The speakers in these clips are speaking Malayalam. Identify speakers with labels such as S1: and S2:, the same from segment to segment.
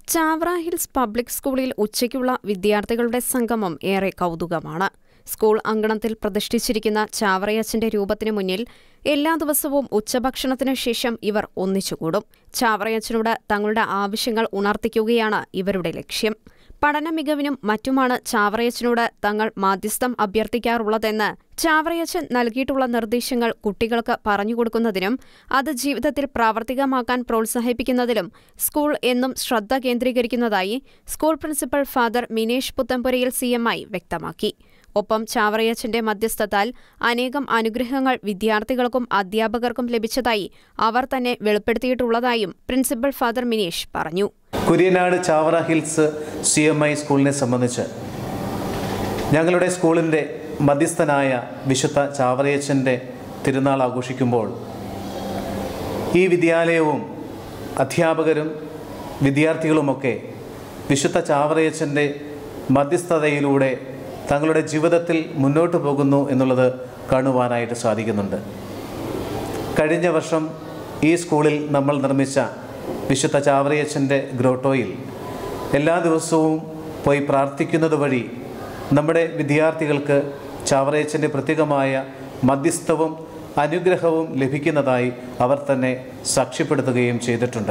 S1: ചാവറ ഹിൽസ് പബ്ലിക് സ്കൂളിൽ ഉച്ചയ്ക്കുള്ള വിദ്യാർത്ഥികളുടെ സംഗമം ഏറെ കൗതുകമാണ് സ്കൂൾ അങ്കണത്തിൽ പ്രതിഷ്ഠിച്ചിരിക്കുന്ന ചാവറയച്ചന്റെ രൂപത്തിനു മുന്നിൽ എല്ലാ ദിവസവും ഉച്ചഭക്ഷണത്തിനു ശേഷം ഇവർ ഒന്നിച്ചുകൂടും ചാവറയച്ചനോട് തങ്ങളുടെ ആവശ്യങ്ങൾ ഉണർത്തിക്കുകയാണ് ഇവരുടെ ലക്ഷ്യം പഠന മികവിനും മറ്റുമാണ് ചാവറയച്ചനോട് തങ്ങൾ മാധ്യസ്ഥം അഭ്യർത്ഥിക്കാറുള്ളതെന്ന് ചാവറയച്ചൻ നൽകിയിട്ടുള്ള നിർദ്ദേശങ്ങൾ കുട്ടികൾക്ക് പറഞ്ഞുകൊടുക്കുന്നതിനും അത് ജീവിതത്തിൽ പ്രാവർത്തികമാക്കാൻ പ്രോത്സാഹിപ്പിക്കുന്നതിലും സ്കൂൾ എന്നും ശ്രദ്ധ കേന്ദ്രീകരിക്കുന്നതായി school principal father Minesh Puthenpurayil C M I വ്യക്തമാക്കി ഒപ്പം ചാവറയച്ചന്റെ മധ്യസ്ഥത്താൽ അനേകം അനുഗ്രഹങ്ങൾ വിദ്യാർത്ഥികൾക്കും അധ്യാപകർക്കും ലഭിച്ചതായി അവർ തന്നെ വെളിപ്പെടുത്തിയിട്ടുള്ളതായും പ്രിൻസിപ്പൽ ഫാദർ മിനേഷ് പറഞ്ഞു
S2: Kuriyanad Chavara hills C M I സ്കൂളിനെ സംബന്ധിച്ച് ഞങ്ങളുടെ സ്കൂളിൻ്റെ മധ്യസ്ഥനായ വിശുദ്ധ ചാവറയച്ചൻ്റെ തിരുനാൾ ആഘോഷിക്കുമ്പോൾ ഈ വിദ്യാലയവും അധ്യാപകരും വിദ്യാർത്ഥികളുമൊക്കെ വിശുദ്ധ ചാവറയച്ചൻ്റെ മധ്യസ്ഥതയിലൂടെ തങ്ങളുടെ ജീവിതത്തിൽ മുന്നോട്ട് പോകുന്നു എന്നുള്ളത് കാണുവാനായിട്ട് സാധിക്കുന്നുണ്ട് കഴിഞ്ഞ വർഷം ഈ സ്കൂളിൽ നമ്മൾ നിർമ്മിച്ച വിശുദ്ധ ചാവറയച്ചൻ്റെ ഗ്രോട്ടോയിൽ എല്ലാ ദിവസവും പോയി പ്രാർത്ഥിക്കുന്നത് വഴി നമ്മുടെ വിദ്യാർത്ഥികൾക്ക് ചാവറയച്ചൻ്റെ പ്രത്യേകമായ മധ്യസ്ഥവും അനുഗ്രഹവും ലഭിക്കുന്നതായി അവർ തന്നെ സാക്ഷ്യപ്പെടുത്തുകയും ചെയ്തിട്ടുണ്ട്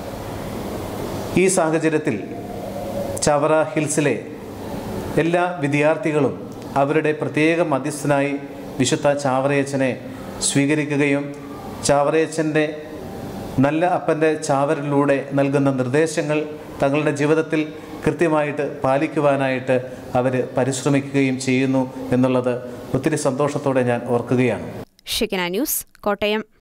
S2: ഈ സാഹചര്യത്തിൽ ചവറ ഹിൽസിലെ എല്ലാ വിദ്യാർത്ഥികളും അവരുടെ പ്രത്യേക മധ്യസ്ഥനായി വിശുദ്ധ ചാവറയച്ചനെ സ്വീകരിക്കുകയും ചാവറയച്ചൻ്റെ നല്ല അപ്പൻ്റെ ചാവരിലൂടെ നൽകുന്ന നിർദ്ദേശങ്ങൾ തങ്ങളുടെ ജീവിതത്തിൽ കൃത്യമായിട്ട് പാലിക്കുവാനായിട്ട് അവർ പരിശ്രമിക്കുകയും ചെയ്യുന്നു എന്നുള്ളത് ഒത്തിരി സന്തോഷത്തോടെ ഞാൻ ഓർക്കുകയാണ്
S1: ഷിക്കന ന്യൂസ് കോട്ടയം